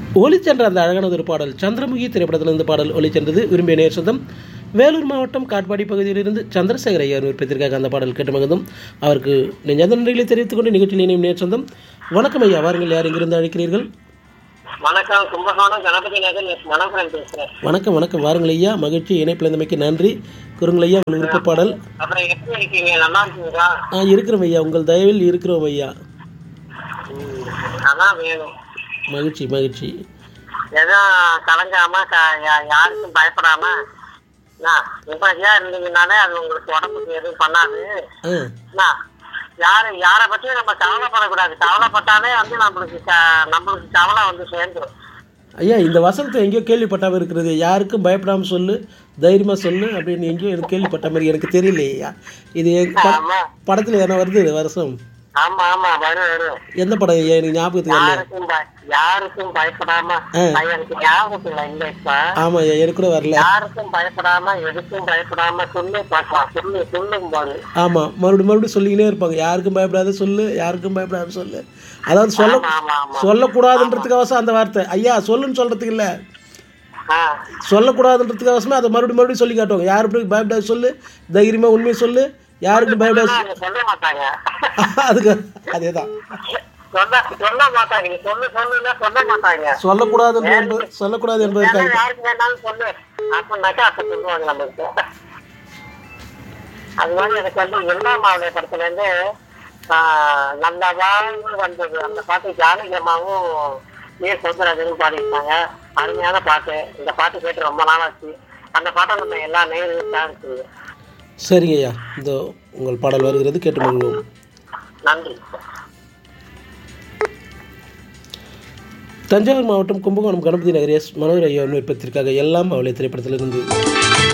ஒளிச்சென்ற அந்த அழகானது ஒரு பாடல் சந்திரமுகி திரைப்படத்திலிருந்து பாடல் ஒளிச்சென்றது விரும்பிய நேர் சொந்தம் வேலூர் மாவட்டம் காட்பாடி பகுதியிலிருந்து சந்திரசேகர் ஐயா விருப்பத்திற்காக அந்த பாடல் கேட்டு மகிழ்ந்தும் அவருக்கு நெஞ்சார்ந்த நன்றிகளை தெரிவித்துக் கொண்டு நிகழ்ச்சியில் இணையும் நேர் சொந்தம் வணக்கம் ஐயா வாருங்கள் யார் இங்கிருந்து அழைக்கிறீர்கள் வணக்கம் கும்பகோணம் கணபதி நகர் மனோகரன் பேசுறேன் வணக்கம் வணக்கம் வாருங்கள் ஐயா மகிழ்ச்சி இணைப்பில் இருந்தமைக்கு நன்றி குறுங்கள் ஐயா உங்கள் விருப்ப பாடல் அப்புறம் எப்படி இருக்கீங்க நல்லா இருக்கீங்களா ஆ இருக்கிறோம் ஐயா உங்கள் தயவில் இருக்கிறோம் ஐயா அதான் வேணும் மகிழ்ச்சி மகிழ்ச்சி எதுவும் கலங்காம க- யா- யாருக்கும் பயப்படாம என்ன, நிம்மதியா இருந்தீங்கனாலே அது உங்களுக்கு உடம்புக்கு எதுவும் பண்ணாது ஆ என்ன, யாரு யாரை பத்தியும் நம்ம கவலைப்படக்கூடாது கவலைப்பட்டாலே வந்து நம்மளுக்கு க- நம்மளுக்கு கவலை வந்து சேர்ந்துரும் ஐயா இந்த வசனத்தை எங்கேயோ கேள்விப்பட்டாம இருக்கிறது யாருக்கும் பயப்படாமல் சொல்லு தைரியமாக சொல்லு அப்படின்னு எங்கேயோ எனக்கு கேள்விப்பட்ட மாதிரி எனக்கு தெரியலையே ஐயா இது என் ப- ஆமா படத்தில் என்ன வருது இது வருஷம் ஆமா ஆமா வரும் வரும் எந்த படம் ஐயா எனக்கு ஞாபகத்துக்கு வரல யாருக்கும் பய- யாருக்கும் பயப்படாம ஆ. எனக்கு ஞாபகத்துல இல்ல இப்ப ஆமாம் ஐயா எனக்கு கூட வரல யாருக்கும் பயப்படாம எதுக்கும் பயப்படாம சொல்லு பார்க்கலாம் சொல்லு சொல்லும் போது ஆமாம் மறுபடியும் மறுபடியும் சொல்லிக்கினே இருப்பாங்க யாருக்கும் பயப்படாத சொல்லு யாருக்கும் பயப்படாத சொல்லு அதாவது சொல்ல ஆமா ஆமா ஆமா சொல்லக்கூடாதுன்றதுக்கு அந்த வார்த்தை ஐயா சொல்லுன்னு சொல்கிறதுக்கு இல்லை ஆ, சொல்லக்கூடாதுன்றதுக்கு அவசரமே அதை மறுபடியும் மறுபடியும் சொல்லி காட்டுவாங்க யாருக்கும் பயப்படாத சொல்லு தைரியமாக உண்மையை சொல்லு யாருக்கும் பயப்படாத அவங்க சொல்ல மாட்டாங்க அதுக்கு அதே தான் சொல்ல சொல்ல மாட்டாங்க நீ சொல்லு சொல்லுன்னா சொல்ல மாட்டாங்க சொல்லக்கூடாது என்பது சொல்லக்கூடாது ஏன்னா என்பதற்காக யாருக்கு வேணாலும் சொல்லு அப்படின்னாக்கா அப்ப சொல்லுவாங்க நம்மளுக்கு அது மாதிரி எனக்கு வந்து இரண்டாம் மாவட்ட படத்துல இருந்து ஆஹ், நல்ல வாழ்வு வந்தது அந்த பாட்டு ஜானகிரமாவும் ஏ சௌந்தரராஜனும் பாடியிருப்பாங்க அருமையான பாட்டு இந்த பாட்டு கேட்டு ரொம்ப நாள் ஆச்சு அந்த பாட்டை நம்ம எல்லா நேரும் இருக்குது சரிங்க ஐயா இந்த உங்கள் பாடல் வருகிறது கேட்டு மகிழ்வோம் நன்றி தஞ்சாவூர் மாவட்டம் கும்பகோணம் கணபதி நகர் எஸ் மனோகர் ஐயா விருப்பத்திற்காக எல்லாம் அவளை திரைப்படத்திலிருந்து